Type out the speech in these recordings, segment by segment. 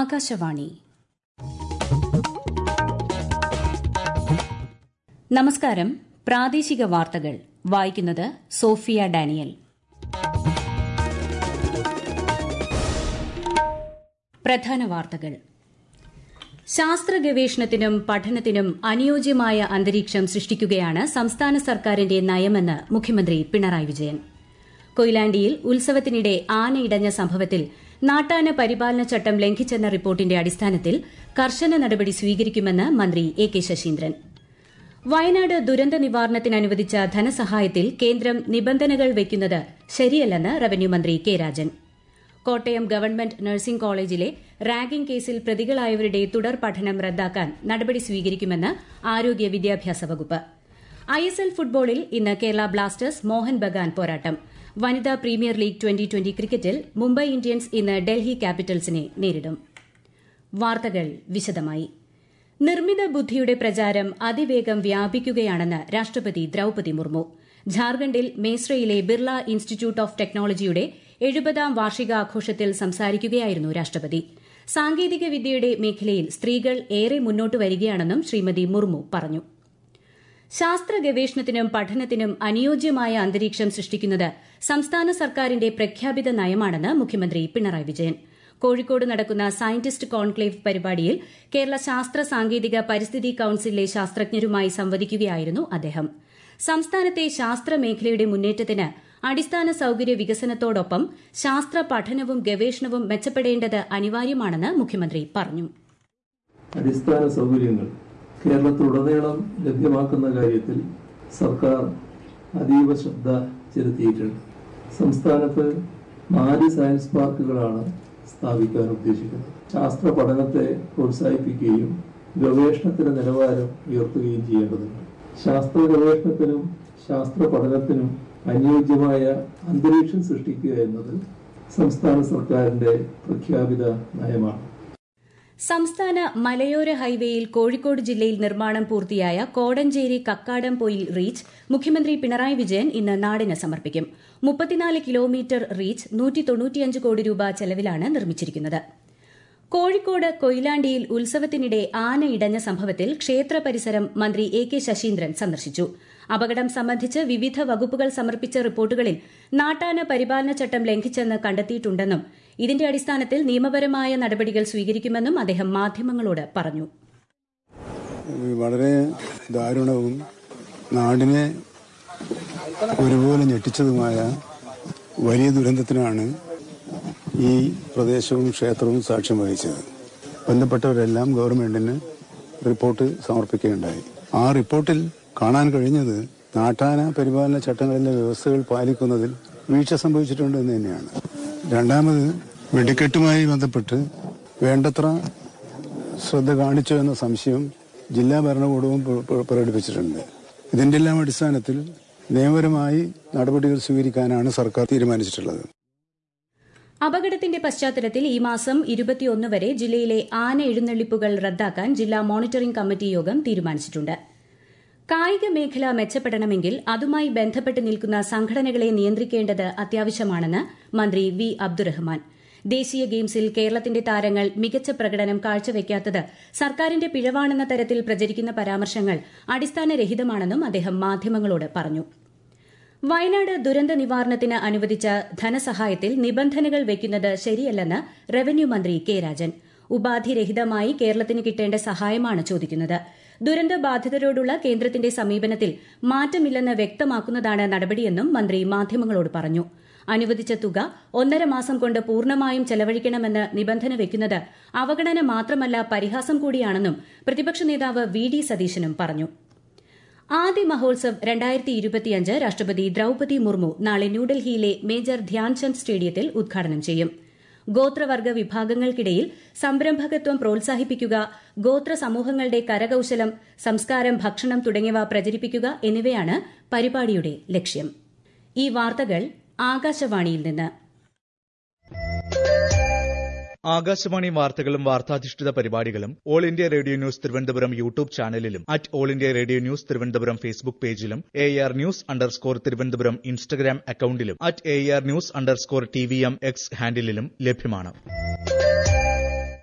ആകാശവാണി നമസ്കാരം പ്രാദേശിക വാർത്തകൾ വായിക്കുന്നത് സോഫിയ ഡാനിയൽ പ്രധാന വാർത്തകൾ ശാസ്ത്ര ഗവേഷണത്തിനും പഠനത്തിനും അനുയോജ്യമായ അന്തരീക്ഷം സൃഷ്ടിക്കുകയാണ് സംസ്ഥാന സർക്കാരിന്റെ നയമെന്ന് മുഖ്യമന്ത്രി പിണറായി വിജയൻ കൊയിലാണ്ടിയിൽ ഉത്സവത്തിനിടെ ആനയിടഞ്ഞ സംഭവത്തിൽ നാട്ടാന പരിപാലന ചട്ടം ലംഘിച്ചെന്ന റിപ്പോർട്ടിന്റെ അടിസ്ഥാനത്തിൽ കർശന നടപടി സ്വീകരിക്കുമെന്ന് മന്ത്രി എ കെ ശശീന്ദ്രൻ വയനാട് ദുരന്ത നിവാരണത്തിന് അനുവദിച്ച ധനസഹായത്തിൽ കേന്ദ്രം നിബന്ധനകൾ വയ്ക്കുന്നത് ശരിയല്ലെന്ന് റവന്യൂ മന്ത്രി K Rajan Kottayam government nursing കോളേജിലെ റാഗിംഗ് കേസിൽ പ്രതികളായവരുടെ തുടർ പഠനം റദ്ദാക്കാൻ നടപടി സ്വീകരിക്കുമെന്ന് ആരോഗ്യ വിദ്യാഭ്യാസ വകുപ്പ് ഐഎസ്എൽ ഫുട്ബോളിൽ ഇന്ന് കേരള ബ്ലാസ്റ്റേഴ്സ് മോഹൻ ബഗാൻ പോരാട്ടം വനിതാ പ്രീമിയർ ലീഗ് ട്വന്റി ട്വന്റി ക്രിക്കറ്റിൽ മുംബൈ ഇന്ത്യൻസ് ഇന്ന് ഡൽഹി ക്യാപിറ്റൽസിനെ നേരിടും വാർത്തകൾ വിശദമായി നിർമ്മിത ബുദ്ധിയുടെ പ്രചാരം അതിവേഗം വ്യാപിക്കുകയാണെന്ന് രാഷ്ട്രപതി ദ്രൌപതി മുർമു ഝാർഖണ്ഡിൽ മേസ്രയിലെ ബിർള ഇൻസ്റ്റിറ്റ്യൂട്ട് ഓഫ് ടെക്നോളജിയുടെ എഴുപതാം വാർഷികാഘോഷത്തിൽ സംസാരിക്കുകയായിരുന്നു രാഷ്ട്രപതി സാങ്കേതിക വിദ്യയുടെ മേഖലയിൽ സ്ത്രീകൾ ഏറെ മുന്നോട്ട് വരികയാണെന്നും ശ്രീമതി മുർമു പറഞ്ഞു ശാസ്ത്ര ഗവേഷണത്തിനും പഠനത്തിനും അനുയോജ്യമായ അന്തരീക്ഷം സൃഷ്ടിക്കുന്നത് സംസ്ഥാന സർക്കാരിന്റെ പ്രഖ്യാപിത നയമാണെന്ന് മുഖ്യമന്ത്രി പിണറായി വിജയൻ കോഴിക്കോട് നടക്കുന്ന സയന്റിസ്റ്റ് കോൺക്ലേവ് പരിപാടിയിൽ കേരള ശാസ്ത്ര സാങ്കേതിക പരിസ്ഥിതി കൌൺസിലിലെ ശാസ്ത്രജ്ഞരുമായി സംവദിക്കുകയായിരുന്നു അദ്ദേഹം സംസ്ഥാനത്തെ ശാസ്ത്ര മേഖലയുടെ മുന്നേറ്റത്തിന് അടിസ്ഥാന സൌകര്യ വികസനത്തോടൊപ്പം ശാസ്ത്ര പഠനവും ഗവേഷണവും മെച്ചപ്പെടേണ്ടത് അനിവാര്യമാണെന്ന് മുഖ്യമന്ത്രി പറഞ്ഞു അടിസ്ഥാന സൗകര്യങ്ങൾ കേരളത്തിലുടനീളം ലഭ്യമാക്കുന്ന കാര്യത്തിൽ സർക്കാർ അതീവ ശ്രദ്ധ ചെലുത്തിയിട്ടുണ്ട് സംസ്ഥാനത്ത് നാല് സയൻസ് പാർക്കുകളാണ് സ്ഥാപിക്കാൻ ഉദ്ദേശിക്കുന്നത് ശാസ്ത്ര പഠനത്തെ പ്രോത്സാഹിപ്പിക്കുകയും ഗവേഷണത്തിന്റെ നിലവാരം ഉയർത്തുകയും ചെയ്യേണ്ടതുണ്ട് ശാസ്ത്ര ഗവേഷണത്തിനും ശാസ്ത്ര പഠനത്തിനും അനുയോജ്യമായ അന്തരീക്ഷം സൃഷ്ടിക്കുക എന്നത് സംസ്ഥാന സർക്കാരിന്റെ പ്രഖ്യാപിത നയമാണ് സംസ്ഥാന മലയോര ഹൈവേയിൽ കോഴിക്കോട് ജില്ലയിൽ നിർമ്മാണം പൂർത്തിയായ കോടഞ്ചേരി കക്കാടം പൊയിൽ റീച്ച് മുഖ്യമന്ത്രി പിണറായി വിജയൻ ഇന്ന് നാടിന് സമർപ്പിക്കും മുപ്പത്തിനാല് കിലോമീറ്റർ റീച്ച് നൂറ്റി തൊണ്ണൂറ്റിയഞ്ച് കോടി രൂപ ചെലവിലാണ് നിർമ്മിച്ചിരിക്കുന്നത് കോഴിക്കോട് കൊയിലാണ്ടിയിൽ ഉത്സവത്തിനിടെ ആന ഇടഞ്ഞ സംഭവത്തിൽ ക്ഷേത്ര പരിസരം മന്ത്രി എ കെ ശശീന്ദ്രൻ സന്ദർശിച്ചു അപകടം സംബന്ധിച്ച് വിവിധ വകുപ്പുകൾ സമർപ്പിച്ച റിപ്പോർട്ടുകളിൽ നാട്ടാന പരിപാലന ചട്ടം ലംഘിച്ചെന്ന് കണ്ടെത്തിയിട്ടുണ്ടെന്നും ഇതിന്റെ അടിസ്ഥാനത്തിൽ നിയമപരമായ നടപടികൾ സ്വീകരിക്കുമെന്നും അദ്ദേഹം മാധ്യമങ്ങളോട് പറഞ്ഞു വളരെ ദാരുണവും നാടിനെ ഒരുപോലെ ഞെട്ടിച്ചതുമായ വലിയ ദുരന്തത്തിനാണ് ഈ പ്രദേശവും ക്ഷേത്രവും സാക്ഷ്യം വഹിച്ചത് ബന്ധപ്പെട്ടവരെല്ലാം ഗവൺമെന്റിന് റിപ്പോർട്ട് സമർപ്പിക്കുകയുണ്ടായി ആ റിപ്പോർട്ടിൽ കാണാൻ കഴിഞ്ഞത് നാട്ടാന പരിപാലന ചട്ടങ്ങളിലെ വ്യവസ്ഥകൾ പാലിക്കുന്നതിൽ വീഴ്ച സംഭവിച്ചിട്ടുണ്ട് എന്ന് തന്നെയാണ് രണ്ടാമത് വെടിക്കെട്ടുമായി ബന്ധപ്പെട്ട് വേണ്ടത്ര ശ്രദ്ധ കാണിച്ചോ എന്ന സംശയം ജില്ലാ ഭരണകൂടവും പ്രകടിപ്പിച്ചിട്ടുണ്ട് ഇതിന്റെ എല്ലാം അടിസ്ഥാനത്തിൽ നിയമപരമായി നടപടികൾ സ്വീകരിക്കാനാണ് സർക്കാർ തീരുമാനിച്ചിട്ടുള്ളത് അപകടത്തിന്റെ പശ്ചാത്തലത്തിൽ ഈ മാസം ഇരുപത്തിയൊന്ന് വരെ ജില്ലയിലെ ആന എഴുന്നള്ളിപ്പുകൾ റദ്ദാക്കാൻ ജില്ലാ മോണിറ്ററിംഗ് കമ്മിറ്റി യോഗം തീരുമാനിച്ചിട്ടുണ്ട് കായിക മേഖല മെച്ചപ്പെടണമെങ്കിൽ അതുമായി ബന്ധപ്പെട്ട് നിൽക്കുന്ന സംഘടനകളെ നിയന്ത്രിക്കേണ്ടത് അത്യാവശ്യമാണെന്ന് മന്ത്രി വി അബ്ദുറഹ്മാൻ ദേശീയ ഗെയിംസിൽ കേരളത്തിന്റെ താരങ്ങൾ മികച്ച പ്രകടനം കാഴ്ചവെക്കാത്തത് സർക്കാരിന്റെ പിഴവാണെന്ന തരത്തിൽ പ്രചരിക്കുന്ന പരാമർശങ്ങൾ അടിസ്ഥാനരഹിതമാണെന്നും അദ്ദേഹം മാധ്യമങ്ങളോട് പറഞ്ഞു വയനാട് ദുരന്ത നിവാരണത്തിന് അനുവദിച്ച ധനസഹായത്തിൽ നിബന്ധനകൾ വയ്ക്കുന്നത് ശരിയല്ലെന്ന് റവന്യൂ മന്ത്രി കെ രാജൻ ഉപാധിരഹിതമായി കേരളത്തിന് കിട്ടേണ്ട സഹായമാണ് ചോദിക്കുന്നത് ദുരന്ത ബാധിതരോടുള്ള കേന്ദ്രത്തിന്റെ സമീപനത്തിൽ മാറ്റമില്ലെന്ന് വ്യക്തമാക്കുന്നതാണ് നടപടിയെന്നും മന്ത്രി മാധ്യമങ്ങളോട് പറഞ്ഞു അനുവദിച്ച തുക ഒന്നര മാസം കൊണ്ട് പൂർണ്ണമായും ചെലവഴിക്കണമെന്ന് നിബന്ധന വയ്ക്കുന്നത് അവഗണന മാത്രമല്ല പരിഹാസം കൂടിയാണെന്നും പ്രതിപക്ഷ നേതാവ് വി ഡി സതീശനും പറഞ്ഞു ആദ്യ മഹോത്സവ് രണ്ടായിരത്തി ഇരുപത്തിയഞ്ച് രാഷ്ട്രപതി ദ്രൌപതി മുർമു നാളെ ന്യൂഡൽഹിയിലെ മേജർ ധ്യാൻചന്ദ് സ്റ്റേഡിയത്തിൽ ഉദ്ഘാടനം ചെയ്യും ഗോത്രവർഗ വിഭാഗങ്ങൾക്കിടയിൽ സംരംഭകത്വം പ്രോത്സാഹിപ്പിക്കുക ഗോത്ര സമൂഹങ്ങളുടെ കരകൌശലം സംസ്കാരം ഭക്ഷണം തുടങ്ങിയവ പ്രചരിപ്പിക്കുക എന്നിവയാണ് പരിപാടിയുടെ ലക്ഷ്യം ഈ വാർത്തകൾ ആകാശവാണിയിൽ നിന്ന് ആകാശവാണി വാർത്തകളും വാർത്താധിഷ്ഠിത പരിപാടികളും all India radio news Thiruvananthapuram YouTube ചാനലിലും at all India radio news Thiruvananthapuram Facebook പേജിലും A R news underscore Thiruvananthapuram Instagram അക്കൌണ്ടിലും at A R news underscore T V M X ഹാൻഡിലും ലഭ്യമാണ്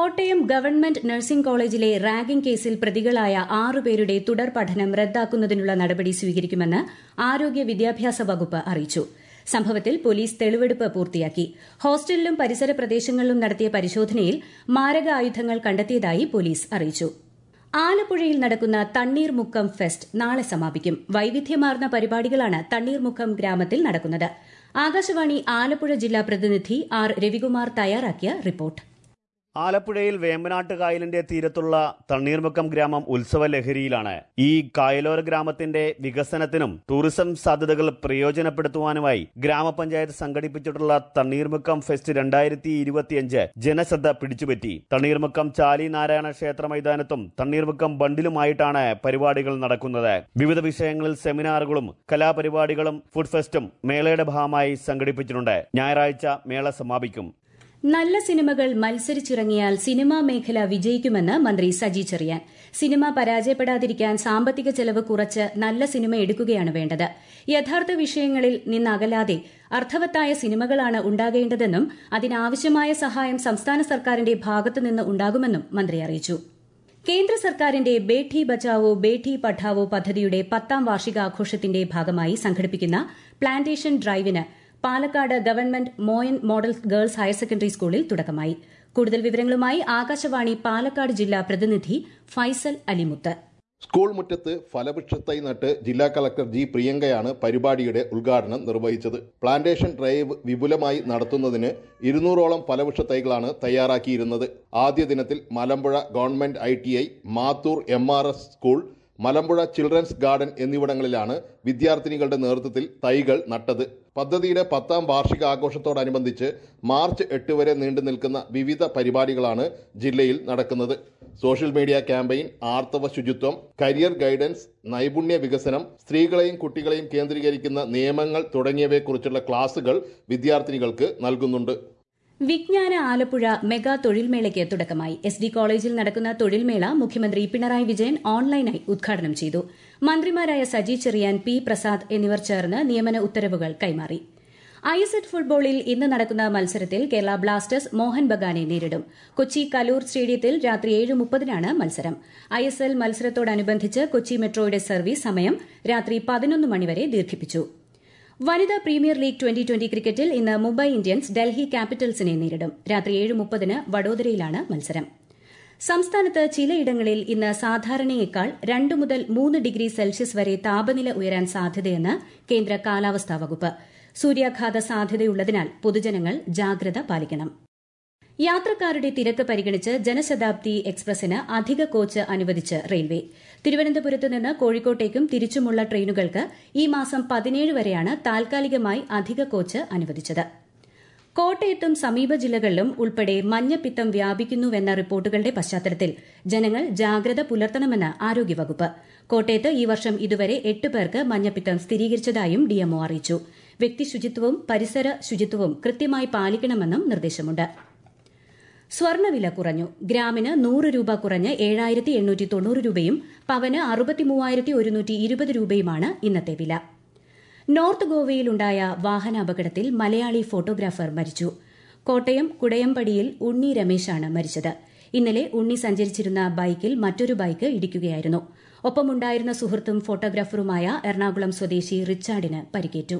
കോട്ടയം ഗവൺമെന്റ് നഴ്സിംഗ് കോളേജിലെ റാഗിംഗ് കേസിൽ പ്രതികളായ ആറുപേരുടെ തുടർ പഠനം റദ്ദാക്കുന്നതിനുള്ള നടപടി സ്വീകരിക്കുമെന്ന് ആരോഗ്യ വിദ്യാഭ്യാസ വകുപ്പ് അറിയിച്ചു സംഭവത്തിൽ പോലീസ് തെളിവെടുപ്പ് പൂർത്തിയാക്കി ഹോസ്റ്റലിലും പരിസര പ്രദേശങ്ങളിലും നടത്തിയ പരിശോധനയിൽ മാരകായുധങ്ങൾ കണ്ടെത്തിയതായി പോലീസ് അറിയിച്ചു ആലപ്പുഴയിൽ നടക്കുന്ന തണ്ണീർമുക്കം ഫെസ്റ്റ് നാളെ സമാപിക്കും വൈവിധ്യമാർന്ന പരിപാടികളാണ് തണ്ണീർമുക്കം ഗ്രാമത്തിൽ നടക്കുന്നത് ആകാശവാണി ആലപ്പുഴ ജില്ലാ പ്രതിനിധി ആർ രവികുമാർ തയ്യാറാക്കിയ റിപ്പോർട്ട് ആലപ്പുഴയിൽ വേമ്പനാട്ട് കായലിന്റെ തീരത്തുള്ള തണ്ണീർമുക്കം ഗ്രാമം ഉത്സവ ലഹരിയിലാണ് ഈ കായലോര ഗ്രാമത്തിന്റെ വികസനത്തിനും ടൂറിസം സാധ്യതകൾ പ്രയോജനപ്പെടുത്തുവാനുമായി ഗ്രാമപഞ്ചായത്ത് സംഘടിപ്പിച്ചിട്ടുള്ള തണ്ണീർമുക്കം ഫെസ്റ്റ് രണ്ടായിരത്തി ഇരുപത്തിയഞ്ച് ജനശ്രദ്ധ പിടിച്ചുപറ്റി തണ്ണീർമുക്കം ചാലി നാരായണ ക്ഷേത്ര മൈതാനത്തും തണ്ണീർമുക്കം ബണ്ടിലുമായിട്ടാണ് പരിപാടികൾ നടക്കുന്നത് വിവിധ വിഷയങ്ങളിൽ സെമിനാറുകളും കലാപരിപാടികളും ഫുഡ് ഫെസ്റ്റും മേളയുടെ ഭാഗമായി സംഘടിപ്പിച്ചിട്ടുണ്ട് ഞായറാഴ്ച മേള സമാപിക്കും നല്ല സിനിമകൾ മത്സരിച്ചിറങ്ങിയാൽ സിനിമാ മേഖല വിജയിക്കുമെന്ന് മന്ത്രി സജി ചെറിയാൻ സിനിമ പരാജയപ്പെടാതിരിക്കാൻ സാമ്പത്തിക ചെലവ് കുറച്ച് നല്ല സിനിമ എടുക്കുകയാണ് വേണ്ടത് യഥാർത്ഥ വിഷയങ്ങളിൽ നിന്നകലാതെ അർത്ഥവത്തായ സിനിമകളാണ് ഉണ്ടാകേണ്ടതെന്നും അതിനാവശ്യമായ സഹായം സംസ്ഥാന സർക്കാരിന്റെ ഭാഗത്തുനിന്ന് ഉണ്ടാകുമെന്നും മന്ത്രി അറിയിച്ചു കേന്ദ്ര സർക്കാരിന്റെ ബേഠി ബച്ചാവോ ബേഠി പഠാവോ പദ്ധതിയുടെ പത്താം വാർഷികാഘോഷത്തിന്റെ ഭാഗമായി സംഘടിപ്പിക്കുന്ന പ്ലാന്റേഷൻ ഡ്രൈവിന് Palakkad government Moyan model girls higher secondary സ്കൂളിൽ തുടക്കമായി കൂടുതൽ വിവരങ്ങളുമായി ആകാശവാണി പാലക്കാട് ജില്ലാ പ്രതിനിധി ഫൈസൽ അലിമുത്ത് സ്കൂൾ മുറ്റത്ത് ഫലവൃക്ഷത്തൈ നട്ട് ജില്ലാ കളക്ടർ ജി പ്രിയങ്കയാണ് പരിപാടിയുടെ ഉദ്ഘാടനം നിർവഹിച്ചത് പ്ലാന്റേഷൻ ഡ്രൈവ് വിപുലമായി നടത്തുന്നതിന് ഇരുന്നൂറോളം ഫലവൃക്ഷത്തൈകളാണ് തയ്യാറാക്കിയിരുന്നത് ആദ്യ ദിനത്തിൽ Malampuzha government I T I Mathur M R S school Malampuzha children's garden എന്നിവിടങ്ങളിലാണ് വിദ്യാർത്ഥിനികളുടെ നേതൃത്വത്തിൽ തൈകൾ നട്ടത് പദ്ധതിയുടെ പത്താം വാർഷികാഘോഷത്തോടനുബന്ധിച്ച് മാർച്ച് എട്ട് വരെ നീണ്ടു നിൽക്കുന്ന വിവിധ പരിപാടികളാണ് ജില്ലയിൽ നടക്കുന്നത് സോഷ്യൽ മീഡിയ ക്യാമ്പയിൻ ആർത്തവ ശുചിത്വം കരിയർ ഗൈഡൻസ് നൈപുണ്യ വികസനം സ്ത്രീകളെയും കുട്ടികളെയും കേന്ദ്രീകരിക്കുന്ന നിയമങ്ങൾ തുടങ്ങിയവയെക്കുറിച്ചുള്ള ക്ലാസുകൾ വിദ്യാർത്ഥിനികൾക്ക് നൽകുന്നുണ്ട് വിജ്ഞാന ആലപ്പുഴ മെഗാ തൊഴിൽമേളയ്ക്ക് തുടക്കമായി എസ് ഡി കോളേജിൽ നടക്കുന്ന തൊഴിൽമേള മുഖ്യമന്ത്രി പിണറായി വിജയൻ ഓൺലൈനായി ഉദ്ഘാടനം ചെയ്തു മന്ത്രിമാരായ സജി ചെറിയാൻ പി പ്രസാദ് എന്നിവർ ചേർന്ന് നിയമന ഉത്തരവുകൾ കൈമാറി ഐ എസ് എൽ ഫുട്ബോളിൽ ഇന്ന് നടക്കുന്ന മത്സരത്തിൽ കേരള ബ്ലാസ്റ്റേഴ്സ് മോഹൻ ബഗാനെ നേരിടും കൊച്ചി കലൂർ സ്റ്റേഡിയത്തിൽ രാത്രി ഏഴ് മുപ്പതിനാണ് മത്സരം ഐ എസ് എൽ മത്സരത്തോടനുബന്ധിച്ച് കൊച്ചി മെട്രോയുടെ സർവീസ് സമയം രാത്രി പതിനൊന്ന് മണിവരെ ദീർഘിപ്പിച്ചു വനിതാ പ്രീമിയർ ലീഗ് ട്വന്റി ട്വന്റി ക്രിക്കറ്റിൽ ഇന്ന് മുംബൈ ഇന്ത്യൻസ് ഡൽഹി ക്യാപിറ്റൽസിനെ നേരിടും രാത്രി ഏഴ് മുപ്പതിന് വഡോദരയിലാണ് മത്സരം സംസ്ഥാനത്ത് ചിലയിടങ്ങളിൽ ഇന്ന് സാധാരണയേക്കാൾ രണ്ട് മുതൽ മൂന്ന് ഡിഗ്രി സെൽഷ്യസ് വരെ താപനില ഉയരാൻ സാധ്യതയെന്ന് കേന്ദ്ര കാലാവസ്ഥാ വകുപ്പ് സൂര്യാഘാത സാധ്യതയുള്ളതിനാൽ പൊതുജനങ്ങൾ ജാഗ്രത പാലിക്കണം യാത്രക്കാരുടെ തിരക്ക് പരിഗണിച്ച് ജനശതാബ്ദി എക്സ്പ്രസിന് അധിക കോച്ച് അനുവദിച്ച് റെയിൽവേ തിരുവനന്തപുരത്ത് നിന്ന് കോഴിക്കോട്ടേക്കും തിരിച്ചുമുള്ള ട്രെയിനുകൾക്ക് ഈ മാസം പതിനേഴ് വരെയാണ് താൽക്കാലികമായി അധിക കോച്ച് അനുവദിച്ചത് കോട്ടയത്തും സമീപ ജില്ലകളിലും ഉൾപ്പെടെ മഞ്ഞപ്പിത്തം വ്യാപിക്കുന്നുവെന്ന റിപ്പോർട്ടുകളുടെ പശ്ചാത്തലത്തിൽ ജനങ്ങൾ ജാഗ്രത പുലർത്തണമെന്ന് ആരോഗ്യവകുപ്പ് കോട്ടയത്ത് ഈ വർഷം ഇതുവരെ എട്ട് പേർക്ക് മഞ്ഞപ്പിത്തം സ്ഥിരീകരിച്ചതായും ഡിഎംഒ അറിയിച്ചു വ്യക്തിശുചിത്വവും പരിസര ശുചിത്വവും കൃത്യമായി പാലിക്കണമെന്നും നിർദ്ദേശമുണ്ട് സ്വർണ്ണവില കുറഞ്ഞു ഗ്രാമിന് നൂറ് രൂപ കുറഞ്ഞ് ഏഴായിരത്തി എണ്ണൂറ്റി തൊണ്ണൂറ് രൂപയും പവന് അറുപത്തി മൂവായിരത്തി ഒരുന്നൂറ്റി ഇരുപത് രൂപയുമാണ് ഇന്നത്തെ വില നോർത്ത് ഗോവയിലുണ്ടായ വാഹനാപകടത്തിൽ മലയാളി ഫോട്ടോഗ്രാഫർ മരിച്ചു കോട്ടയം കുടയമ്പടിയിൽ ഉണ്ണി രമേശാണ് മരിച്ചത് ഇന്നലെ ഉണ്ണി സഞ്ചരിച്ചിരുന്ന ബൈക്കിൽ മറ്റൊരു ബൈക്ക് ഇടിക്കുകയായിരുന്നു ഒപ്പമുണ്ടായിരുന്ന സുഹൃത്തും ഫോട്ടോഗ്രാഫറുമായ എറണാകുളം സ്വദേശി റിച്ചാർഡിന് പരിക്കേറ്റു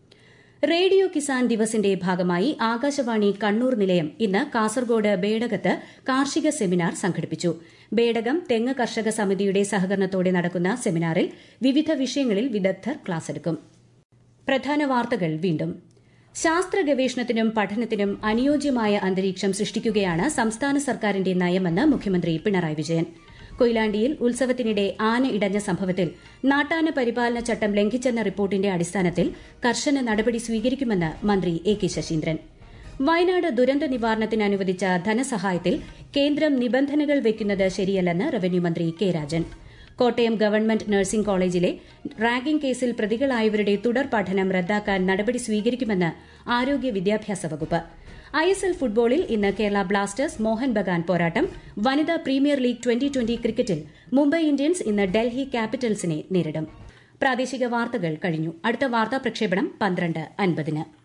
റേഡിയോ കിസാൻ ദിവസിന്റെ ഭാഗമായി ആകാശവാണി കണ്ണൂർ നിലയം ഇന്ന് കാസർഗോഡ് ബേഡകത്ത് കാർഷിക സെമിനാർ സംഘടിപ്പിച്ചു ബേഡകം തെങ്ങ് കർഷക സമിതിയുടെ സഹകരണത്തോടെ നടക്കുന്ന സെമിനാറിൽ വിവിധ വിഷയങ്ങളിൽ വിദഗ്ധർ ക്ലാസ്സെടുക്കും പ്രധാന വാർത്തകൾ വീണ്ടും ശാസ്ത്ര ഗവേഷണത്തിനും പഠനത്തിനും അനുയോജ്യമായ അന്തരീക്ഷം സൃഷ്ടിക്കുകയാണ് സംസ്ഥാന സർക്കാരിന്റെ നയമെന്ന് മുഖ്യമന്ത്രി പിണറായി വിജയൻ കൊയിലാണ്ടിയിൽ ഉത്സവത്തിനിടെ ആന ഇടഞ്ഞ സംഭവത്തിൽ നാട്ടാന പരിപാലന ചട്ടം ലംഘിച്ചെന്ന റിപ്പോർട്ടിന്റെ അടിസ്ഥാനത്തിൽ കർശന നടപടി സ്വീകരിക്കുമെന്ന് മന്ത്രി എ കെ ശശീന്ദ്രൻ വയനാട് ദുരന്ത നിവാരണത്തിന് അനുവദിച്ച ധനസഹായത്തിൽ കേന്ദ്രം നിബന്ധനകൾ വയ്ക്കുന്നത് ശരിയല്ലെന്ന് റവന്യൂ മന്ത്രി K Rajan Kottayam government nursing കോളേജിലെ റാഗിംഗ് കേസിൽ പ്രതികളായവരുടെ തുടർ പഠനം റദ്ദാക്കാൻ നടപടി സ്വീകരിക്കുമെന്ന് ആരോഗ്യ വിദ്യാഭ്യാസ വകുപ്പ് ഐ എസ് എൽ ഫുട്ബോളിൽ ഇന്ന് കേരള ബ്ലാസ്റ്റേഴ്സ് മോഹൻ ബഗാൻ പോരാട്ടം വനിതാ പ്രീമിയർ ലീഗ് ട്വന്റി ട്വന്റി ക്രിക്കറ്റിൽ മുംബൈ ഇന്ത്യൻസ് ഇന്ന് ഡൽഹി ക്യാപിറ്റൽസിനെ നേരിടും പ്രാദേശിക വാർത്തകൾ കഴിഞ്ഞു അടുത്ത വാർത്താ പ്രക്ഷേപണം പന്ത്രണ്ട് അൻപതിന്